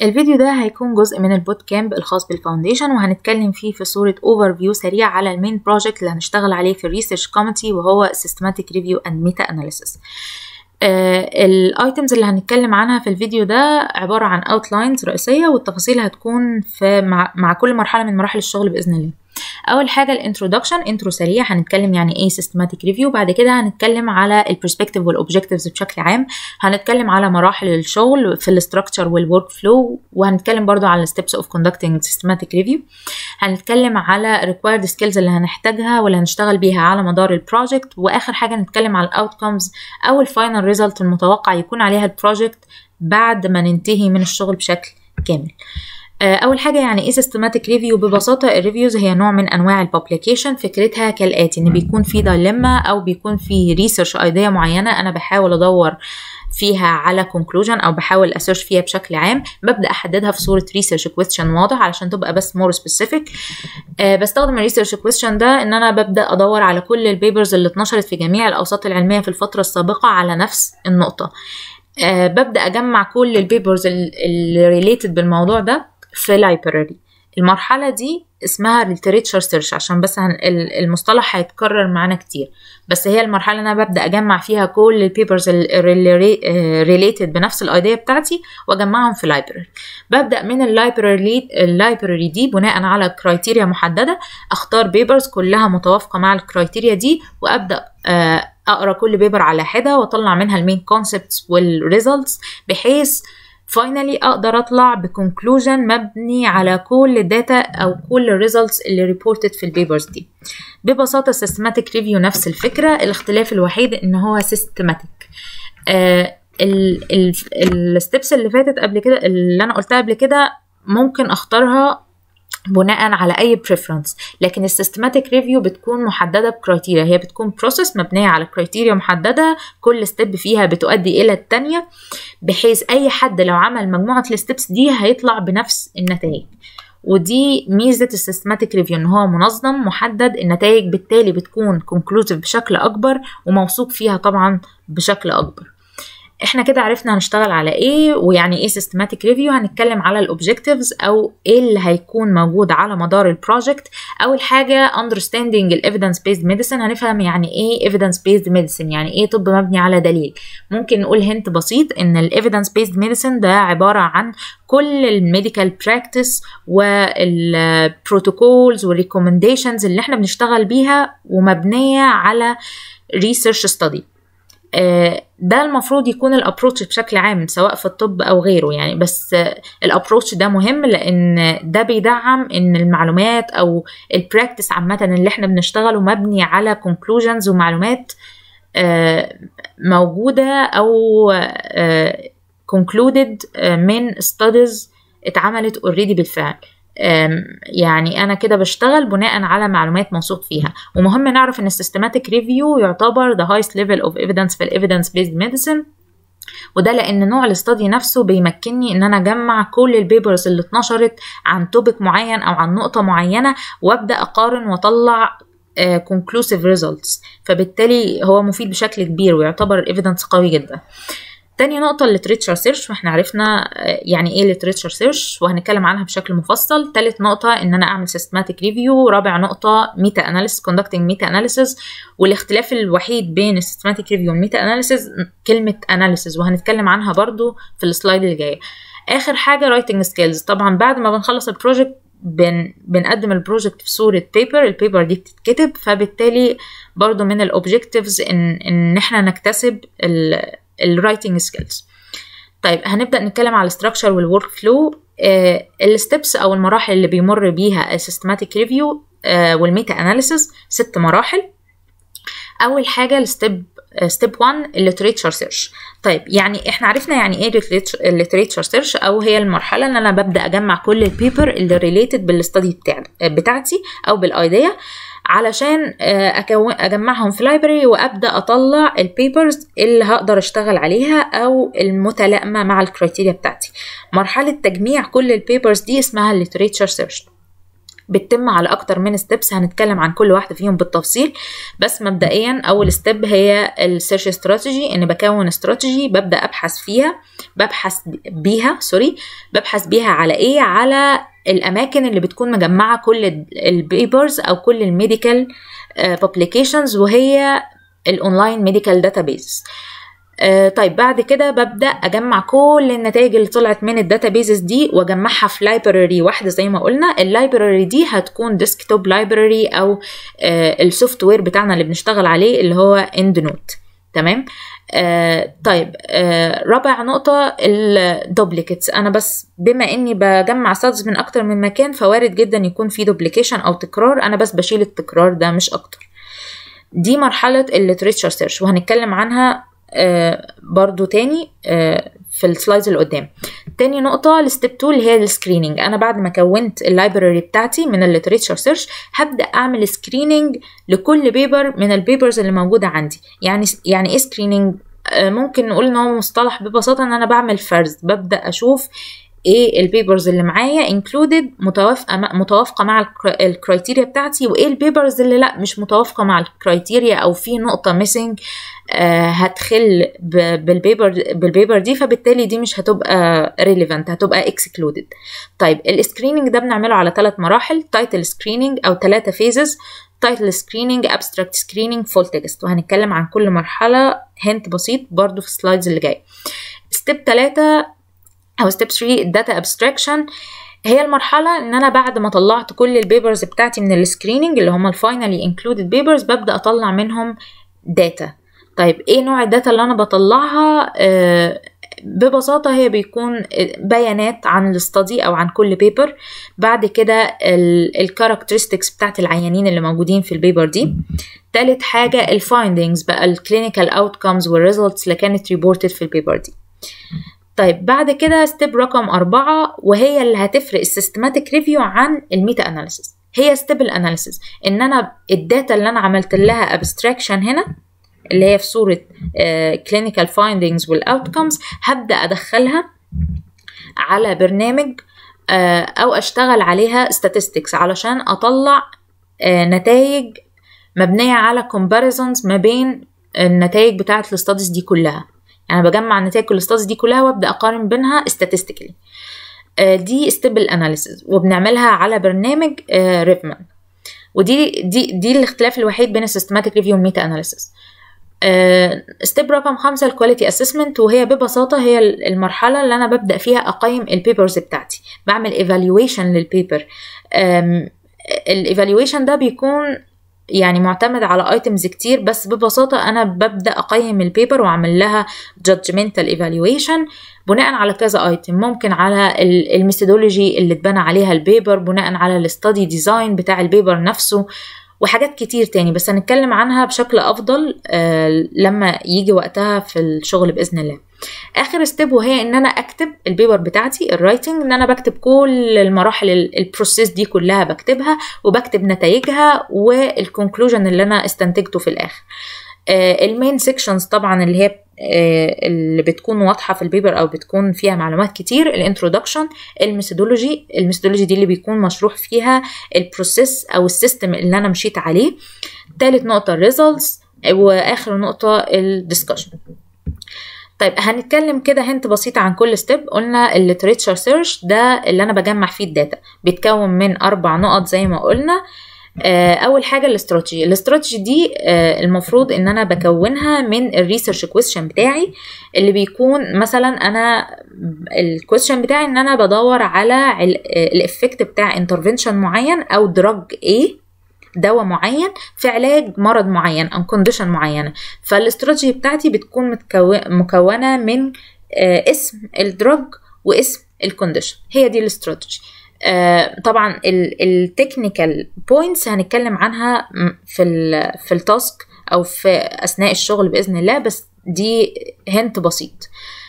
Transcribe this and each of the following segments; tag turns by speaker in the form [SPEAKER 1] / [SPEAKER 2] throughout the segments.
[SPEAKER 1] الفيديو ده هيكون جزء من البوت كامب الخاص بالفاونديشن وهنتكلم فيه في صورة اوفر فيو سريع على المين بروجكت اللي هنشتغل عليه في الريسيرش كوميتي وهو Systematic Review and Meta Analysis الايتمز اللي هنتكلم عنها في الفيديو ده عبارة عن اوتلاينز رئيسية والتفاصيل هتكون في مع, مع كل مرحلة من مراحل الشغل بإذن الله اول حاجه الانترودكشن انترو سريع هنتكلم يعني ايه سيستماتيك ريفيو بعد كده هنتكلم على البرسبكتيف والاوبجكتيفز بشكل عام هنتكلم على مراحل الشغل في الاستراكشر والورك فلو وهنتكلم برضو على الستبس اوف كوندكتنج سيستماتيك ريفيو هنتكلم على ريكوايرد سكيلز اللي هنحتاجها واللي هنشتغل بيها على مدار البروجكت واخر حاجه نتكلم على الاوتكمز او الفاينل ريزلت المتوقع يكون عليها البروجكت بعد ما ننتهي من الشغل بشكل كامل اول حاجه يعني ايه سيستماتيك ريفيو ببساطه الريفيوز هي نوع من انواع الببليكيشن فكرتها كالاتي ان بيكون في دايلما او بيكون في ريسيرش ايديا معينه انا بحاول ادور فيها على كونكلوجن او بحاول اسيرش فيها بشكل عام ببدا احددها في صوره ريسيرش كويستشن واضح علشان تبقى بس مور سبيسيفيك أه بستخدم الريسيرش كويستشن ده ان انا ببدا ادور على كل البيبرز اللي اتنشرت في جميع الاوساط العلميه في الفتره السابقه على نفس النقطه أه ببدا اجمع كل البيبرز اللي ريليتد بالموضوع ده في لايبراري المرحله دي اسمها literature سيرش عشان بس هن المصطلح هيتكرر معانا كتير بس هي المرحله اللي انا ببدا اجمع فيها كل البيبرز اللي ريليتد بنفس الايديا بتاعتي واجمعهم في لايبراري ببدا من اللايبراري اللايبراري دي بناء على كرايتيريا محدده اختار بيبرز كلها متوافقه مع الكرايتيريا دي وابدا اقرا كل بيبر على حده واطلع منها المين كونسبتس والريزلتس بحيث فاينلي اقدر اطلع بكونكلوجن مبني على كل الداتا او كل الريزلتس اللي ريبورتد في البيبرز دي ببساطه سيستماتيك ريفيو نفس الفكره الاختلاف الوحيد ان هو سيستماتيك آه الستبس اللي فاتت قبل كده اللي انا قلتها قبل كده ممكن اختارها بناء على اي بريفرنس لكن السيستماتيك ريفيو بتكون محدده بكرايتيريا هي بتكون بروسيس مبنيه على كرايتيريا محدده كل ستيب فيها بتؤدي الى الثانيه بحيث اي حد لو عمل مجموعه الستبس دي هيطلع بنفس النتائج ودي ميزه السيستماتيك ريفيو ان هو منظم محدد النتائج بالتالي بتكون كونكلوزيف بشكل اكبر وموثوق فيها طبعا بشكل اكبر احنا كده عرفنا هنشتغل على ايه ويعني ايه سيستماتيك ريفيو هنتكلم على الاوبجكتيفز او ايه اللي هيكون موجود على مدار البروجكت اول حاجه understanding الايفيدنس بيزد ميديسن هنفهم يعني ايه evidence based medicine يعني ايه طب مبني على دليل ممكن نقول هنت بسيط ان الايفيدنس بيزد ميديسن ده عباره عن كل الميديكال براكتس والبروتوكولز والريكومنديشنز اللي احنا بنشتغل بيها ومبنيه على ريسيرش ستادي ده المفروض يكون الابروتش بشكل عام سواء في الطب او غيره يعني بس الابروتش ده مهم لان ده بيدعم ان المعلومات او البراكتس عامه اللي احنا بنشتغله مبني على conclusions ومعلومات موجوده او concluded من studies اتعملت اوريدي بالفعل يعني انا كده بشتغل بناء على معلومات موثوق فيها ومهم نعرف ان السيستماتيك ريفيو يعتبر the highest level of evidence في evidence based medicine وده لان نوع الاستادي نفسه بيمكنني ان انا اجمع كل البيبرز اللي اتنشرت عن توبيك معين او عن نقطه معينه وابدا اقارن واطلع conclusive results فبالتالي هو مفيد بشكل كبير ويعتبر evidence قوي جدا تاني نقطة الليتريتشر سيرش واحنا عرفنا يعني ايه ليتريتشر سيرش وهنتكلم عنها بشكل مفصل تالت نقطة ان انا اعمل سيستماتيك ريفيو رابع نقطة ميتا اناليسيس كوندكتنج ميتا اناليسيس والاختلاف الوحيد بين السيستماتيك ريفيو والميتا اناليسيس كلمة اناليسيس وهنتكلم عنها برضو في السلايد اللي جاية اخر حاجة رايتنج سكيلز طبعا بعد ما بنخلص البروجكت بن بنقدم البروجكت في صورة بيبر البيبر دي بتتكتب فبالتالي برضو من الاوبجكتيفز ان ان احنا نكتسب الرايتنج سكيلز طيب هنبدا نتكلم على الستراكشر والورك فلو الستبس او المراحل اللي بيمر بيها السيستماتيك ريفيو والميتا اناليسيس ست مراحل اول حاجه الستيب ستيب 1 الليتريتشر سيرش طيب يعني احنا عرفنا يعني ايه الليتريتشر سيرش او هي المرحله ان انا ببدا اجمع كل البيبر اللي ريليتد بالستادي بتاع بتاعتي او بالايديا علشان أكون اجمعهم في لايبرري وابدا اطلع البيبرز اللي هقدر اشتغل عليها او المتلائمه مع الكرايتيريا بتاعتي مرحله تجميع كل البيبرز دي اسمها الليتريتشر سيرش بتتم على اكتر من ستيبس هنتكلم عن كل واحده فيهم بالتفصيل بس مبدئيا اول ستيب هي السيرش استراتيجي ان بكون استراتيجي ببدا ابحث فيها ببحث بيها سوري ببحث بيها على ايه على الاماكن اللي بتكون مجمعه كل البيبرز او كل الميديكال بابليكيشنز وهي الاونلاين ميديكال داتابيز طيب بعد كده ببدا اجمع كل النتائج اللي طلعت من الداتابيزز دي واجمعها في لايبراري واحده زي ما قلنا اللايبراري دي هتكون ديسكتوب لايبراري او السوفت وير بتاعنا اللي بنشتغل عليه اللي هو اند نوت تمام آه طيب آه رابع نقطة الدوبليكيتس أنا بس بما إني بجمع ستادز من أكتر من مكان فوارد جدا يكون في دوبليكيشن أو تكرار أنا بس بشيل التكرار ده مش أكتر دي مرحلة الليتريتشر سيرش وهنتكلم عنها آه برضو تاني آه في السلايدز اللي قدام تاني نقطة الستيب 2 اللي هي السكريننج أنا بعد ما كونت اللايبراري بتاعتي من الليتريتشر سيرش هبدأ أعمل سكريننج لكل بيبر من البيبرز اللي موجودة عندي يعني يعني إيه سكريننج آه ممكن نقول إن هو مصطلح ببساطة إن أنا بعمل فرز ببدأ أشوف ايه البيبرز اللي معايا انكلودد متوافقه متوافقه مع الكرايتيريا بتاعتي وايه البيبرز اللي لا مش متوافقه مع الكرايتيريا او في نقطه ميسنج آه هتخل بالبيبر بالبيبر دي فبالتالي دي مش هتبقى ريليفنت هتبقى اكسكلودد طيب السكريننج ده بنعمله على ثلاث مراحل تايتل سكريننج او ثلاثه فيزز تايتل سكريننج ابستراكت سكريننج فول تكست وهنتكلم عن كل مرحله هنت بسيط برضو في السلايدز اللي جايه ستيب 3 او ستيب 3 الداتا ابستراكشن هي المرحلة ان انا بعد ما طلعت كل البيبرز بتاعتي من السكريننج اللي هم الفاينلي انكلودد بيبرز ببدا اطلع منهم داتا طيب ايه نوع الداتا اللي انا بطلعها آه ببساطة هي بيكون بيانات عن الاستادي او عن كل بيبر بعد كده الكاركترستكس بتاعت العيانين اللي موجودين في البيبر دي تالت حاجة الفايندنجز بقى الكلينيكال اوتكمز والريزلتس اللي كانت ريبورتد في البيبر دي طيب بعد كده ستيب رقم أربعة وهي اللي هتفرق السيستماتيك ريفيو عن الميتا اناليسيس هي ستيب الاناليسيس ان انا الداتا اللي انا عملت لها ابستراكشن هنا اللي هي في صورة كلينيكال فايندينجز والاوتكمز هبدا ادخلها على برنامج uh, او اشتغل عليها statistics علشان اطلع uh, نتائج مبنية على comparisons ما بين النتائج بتاعة الاستاديز دي كلها يعني بجمع نتائج الاستاديز دي كلها وابدا اقارن بينها statistically دي ستيبل اناليسيز وبنعملها على برنامج ريفمان ودي دي دي الاختلاف الوحيد بين السيستماتيك ريفيو والميتا اناليسيز ستيب رقم خمسة الكواليتي اسسمنت وهي ببساطة هي المرحلة اللي أنا ببدأ فيها أقيم البيبرز بتاعتي بعمل ايفالويشن للبيبر الايفالويشن ده بيكون يعني معتمد على ايتمز كتير بس ببساطة أنا ببدأ أقيم البيبر وأعمل لها judgmental evaluation بناء على كذا ايتم ممكن على الميثودولوجي اللي اتبنى عليها البيبر بناء على الستادي ديزاين بتاع البيبر نفسه وحاجات كتير تاني بس هنتكلم عنها بشكل أفضل آه لما يجي وقتها في الشغل بإذن الله اخر ستيب وهي ان انا اكتب البيبر بتاعتي الرايتنج ان انا بكتب كل المراحل البروسيس دي كلها بكتبها وبكتب نتائجها والكونكلوجن اللي انا استنتجته في الاخر آه المين سيكشنز طبعا اللي هي آه اللي بتكون واضحه في البيبر او بتكون فيها معلومات كتير الانترودكشن الميثودولوجي الميثودولوجي دي اللي بيكون مشروح فيها البروسيس او السيستم اللي انا مشيت عليه تالت نقطه الريزلتس واخر نقطه الدiscussion طيب هنتكلم كده هنت بسيطة عن كل ستيب قلنا الليتريتشر سيرش ده اللي أنا بجمع فيه الداتا بيتكون من أربع نقط زي ما قلنا أول حاجة الاستراتيجي الاستراتيجي دي المفروض إن أنا بكونها من الريسيرش كويستشن بتاعي اللي بيكون مثلا أنا الكويستشن بتاعي إن أنا بدور على الإفكت بتاع انترفنشن معين أو دراج إيه دواء معين في علاج مرض معين او كونديشن معينه فالاستراتيجي بتاعتي بتكون مكونه من اسم الدرج واسم الكونديشن هي دي الاستراتيجي طبعا التكنيكال بوينتس هنتكلم عنها في ال في التاسك او في اثناء الشغل باذن الله بس دي هنت بسيط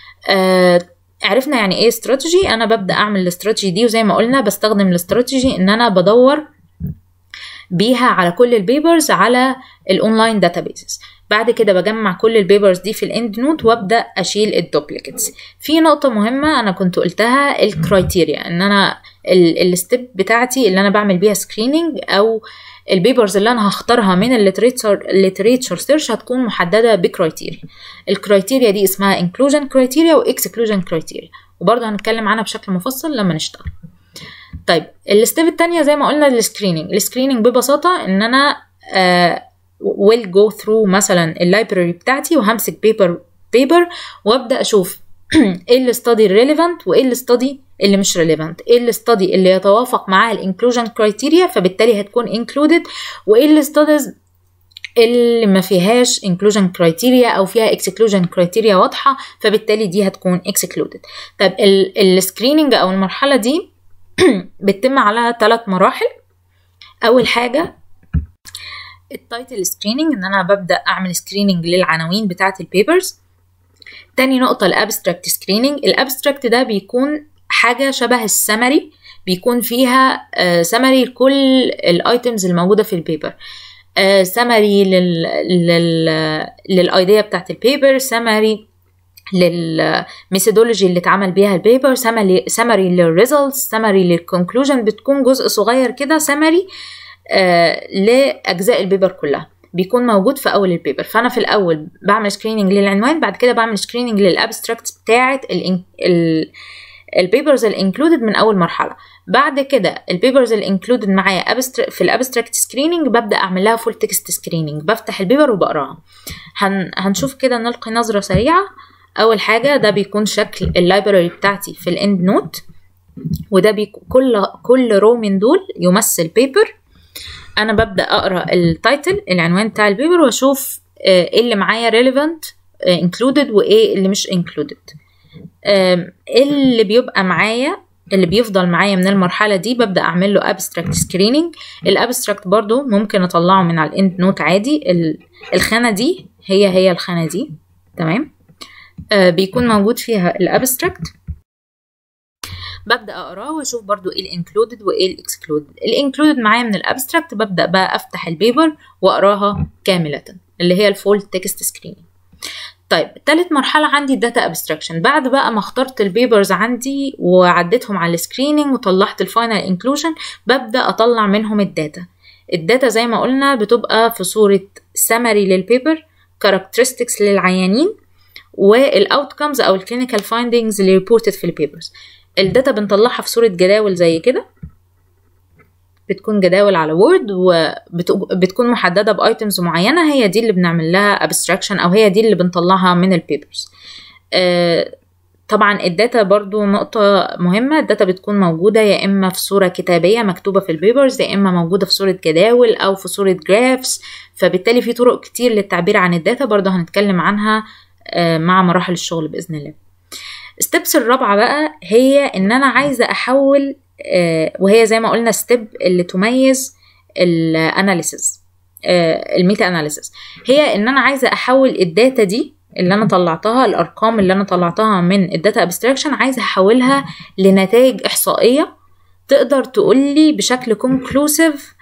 [SPEAKER 1] عرفنا يعني ايه استراتيجي انا ببدا اعمل الاستراتيجي دي وزي ما قلنا بستخدم الاستراتيجي ان انا بدور بيها على كل البيبرز على الاونلاين داتابيسز بعد كده بجمع كل البيبرز دي في الاند نوت وابدا اشيل الدوبليكيتس في نقطه مهمه انا كنت قلتها الكرايتيريا ان انا الستيب بتاعتي اللي انا بعمل بيها سكريننج او البيبرز اللي انا هختارها من الليتريتشر سيرش هتكون محدده بكرايتيريا الكرايتيريا دي اسمها انكلوجن كرايتيريا واكسكلوجن كرايتيريا وبرضه هنتكلم عنها بشكل مفصل لما نشتغل طيب الستيب التانية زي ما قلنا السكريننج السكريننج ببساطة ان انا ويل جو ثرو مثلا اللايبراري بتاعتي وهمسك بيبر بيبر وابدا اشوف ايه الاستادي ريليفنت وايه الاستادي اللي مش ريليفنت ايه الاستادي اللي يتوافق معاها الانكلوجن كرايتيريا فبالتالي هتكون انكلودد وايه الاستاديز اللي ما فيهاش انكلوجن كرايتيريا او فيها اكسكلوجن كرايتيريا واضحه فبالتالي دي هتكون اكسكلودد طب السكريننج او المرحله دي بتتم على ثلاث مراحل اول حاجه التايتل سكريننج ان انا ببدا اعمل سكريننج للعناوين بتاعه البيبرز تاني نقطة الابستراكت سكريننج الابستراكت ده بيكون حاجة شبه السمري بيكون فيها سمري لكل الايتمز الموجودة في البيبر سمري لل لل للايديا بتاعت البيبر سمري للميثودولوجي اللي اتعمل بيها البيبر سمري سمري للريزلتس سمري للكونكلوجن بتكون جزء صغير كده سمري آه لاجزاء البيبر كلها بيكون موجود في اول البيبر فانا في الاول بعمل سكريننج للعنوان بعد كده بعمل سكريننج للابستراكت بتاعه البيبرز الانكلودد من اول مرحله بعد كده البيبرز الانكلودد معايا في الابستراكت سكريننج ببدا اعمل لها فول تكست سكريننج بفتح البيبر وبقراها هن هنشوف كده نلقي نظره سريعه اول حاجه ده بيكون شكل اللايبراري بتاعتي في الاند نوت وده بيكون كل كل رو من دول يمثل بيبر انا ببدا اقرا التايتل العنوان بتاع البيبر واشوف ايه اللي معايا relevant included وايه اللي مش included اللي بيبقى معايا اللي بيفضل معايا من المرحلة دي ببدأ أعمل له abstract screening الابستراكت برضو ممكن أطلعه من على الاند نوت عادي الخانة دي هي هي الخانة دي تمام آه بيكون موجود فيها الابستراكت ببدا اقراه واشوف برضو ايه الانكلودد وايه الاكسكلودد الانكلودد معايا من الابستراكت ببدا بقى افتح البيبر واقراها كامله اللي هي الفول تكست سكرين طيب تالت مرحلة عندي الداتا ابستراكشن بعد بقى ما اخترت البيبرز عندي وعديتهم على السكريننج وطلعت الفاينل انكلوجن ببدأ اطلع منهم الداتا الداتا زي ما قلنا بتبقى في صورة سمري للبيبر كاركترستكس للعيانين والاوتكمز او الكلينيكال فايندنجز اللي ريبورتد في البيبرز الداتا بنطلعها في صورة جداول زي كده بتكون جداول على وورد وبتكون محددة بايتمز معينة هي دي اللي بنعمل لها abstraction او هي دي اللي بنطلعها من البيبرز آه طبعا الداتا برضو نقطة مهمة الداتا بتكون موجودة يا إما في صورة كتابية مكتوبة في البيبرز يا إما موجودة في صورة جداول أو في صورة جرافس فبالتالي في طرق كتير للتعبير عن الداتا برضو هنتكلم عنها آه مع مراحل الشغل بإذن الله ستيبس الرابعة بقى هي إن أنا عايزة أحول آه وهي زي ما قلنا ستيب اللي تميز الاناليسز آه الميتا اناليسز هي ان انا عايزه احول الداتا دي اللي انا طلعتها الارقام اللي انا طلعتها من الداتا ابستراكشن عايزه احولها لنتائج احصائيه تقدر تقول لي بشكل كونكلوسيف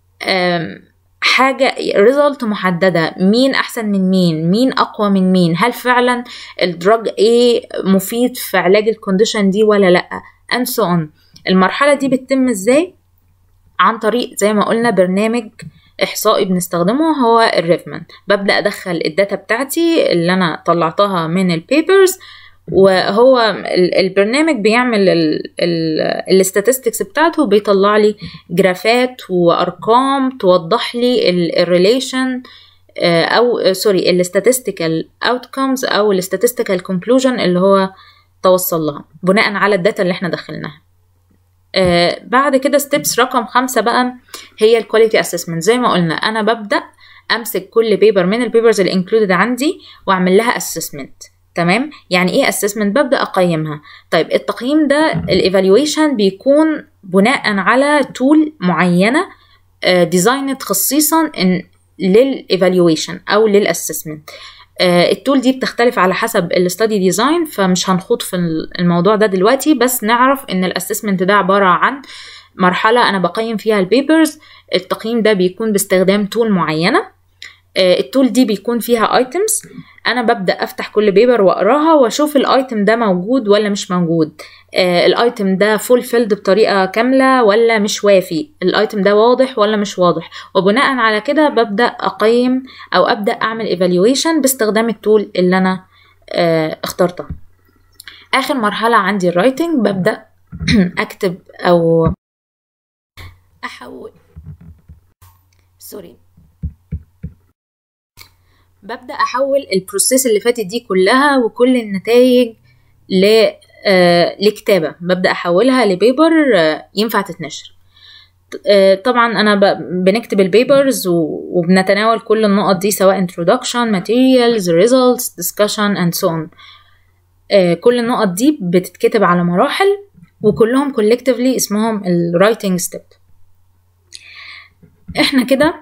[SPEAKER 1] حاجة ريزلت محددة مين أحسن من مين مين أقوى من مين هل فعلا الدراج ايه مفيد في علاج الكونديشن دي ولا لأ and so on المرحلة دي بتتم ازاي عن طريق زي ما قلنا برنامج إحصائي بنستخدمه هو الريفمان ببدأ أدخل الداتا بتاعتي اللي أنا طلعتها من البيبرز وهو البرنامج بيعمل الاستاتستكس بتاعته بيطلع لي جرافات وارقام توضح لي الريليشن او سوري الاستاتستيكال اوتكمز او الاستاتستيكال كونكلوجن اللي هو توصل لها بناء على الداتا اللي احنا دخلناها آه بعد كده ستيبس رقم خمسة بقى هي الكواليتي اسسمنت زي ما قلنا انا ببدا امسك كل بيبر من البيبرز اللي انكلودد عندي واعمل لها اسسمنت تمام يعني ايه اسسمنت ببدا اقيمها طيب التقييم ده الايفالويشن بيكون بناء على تول معينه ديزاينت خصيصا للايفالويشن او للاسسمنت التول دي بتختلف على حسب الاستادي ديزاين فمش هنخوض في الموضوع ده دلوقتي بس نعرف ان الاسسمنت ده عباره عن مرحله انا بقيم فيها البيبرز التقييم ده بيكون باستخدام تول معينه التول دي بيكون فيها ايتمز انا ببدا افتح كل بيبر واقراها واشوف الايتم ده موجود ولا مش موجود الايتم ده فول فيلد بطريقه كامله ولا مش وافي الايتم ده واضح ولا مش واضح وبناء على كده ببدا اقيم او ابدا اعمل ايفالويشن باستخدام التول اللي انا اخترتها اخر مرحله عندي الرايتنج ببدا اكتب او احول سوري ببدا احول البروسيس اللي فاتت دي كلها وكل النتائج ل آه لكتابه ببدا احولها لبيبر آه ينفع تتنشر آه طبعا انا بنكتب البيبرز وبنتناول كل النقط دي سواء introduction materials results discussion and so on كل النقط دي بتتكتب على مراحل وكلهم collectively اسمهم الرايتنج ستيب احنا كده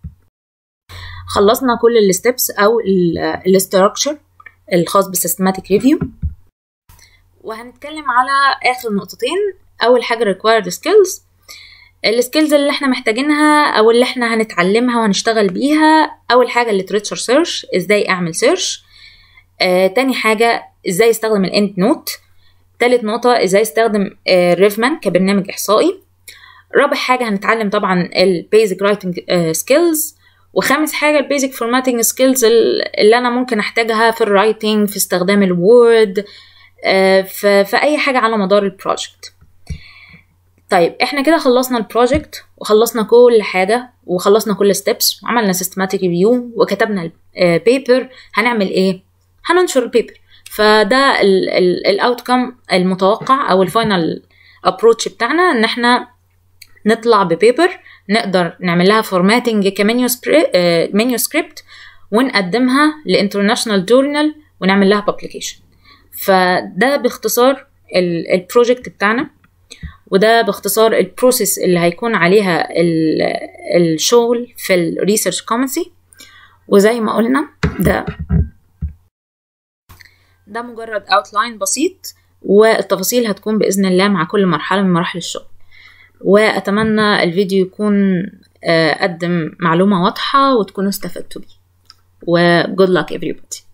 [SPEAKER 1] خلصنا كل الستبس او الاستراكشر الخاص بالسيستماتيك ريفيو وهنتكلم على اخر نقطتين اول حاجه required skills السكيلز اللي احنا محتاجينها او اللي احنا هنتعلمها وهنشتغل بيها اول حاجه الليتريتشر سيرش ازاي اعمل سيرش آه، تاني حاجه ازاي استخدم الاند نوت تالت نقطه ازاي استخدم آه، ريفمان كبرنامج احصائي رابع حاجه هنتعلم طبعا البيزك رايتنج سكيلز وخامس حاجة البيزك فورماتنج سكيلز اللي أنا ممكن أحتاجها في الرايتنج في استخدام الوورد في, في أي حاجة على مدار البروجكت طيب احنا كده خلصنا البروجكت وخلصنا كل حاجة وخلصنا كل ستيبس وعملنا سيستماتيك ريفيو وكتبنا البيبر هنعمل ايه هننشر البيبر فده الاوتكم المتوقع او الفاينل ابروتش بتاعنا ان احنا نطلع ببيبر نقدر نعمل لها فورماتنج كمنيو سكريبت ونقدمها لانترناشونال جورنال ونعمل لها بابليكيشن فده باختصار البروجكت بتاعنا وده باختصار البروسيس اللي هيكون عليها الشغل في الريسيرش كومنسي وزي ما قلنا ده ده مجرد اوتلاين بسيط والتفاصيل هتكون باذن الله مع كل مرحله من مراحل الشغل واتمنى الفيديو يكون قدم معلومه واضحه وتكونوا استفدتوا بيه و good luck everybody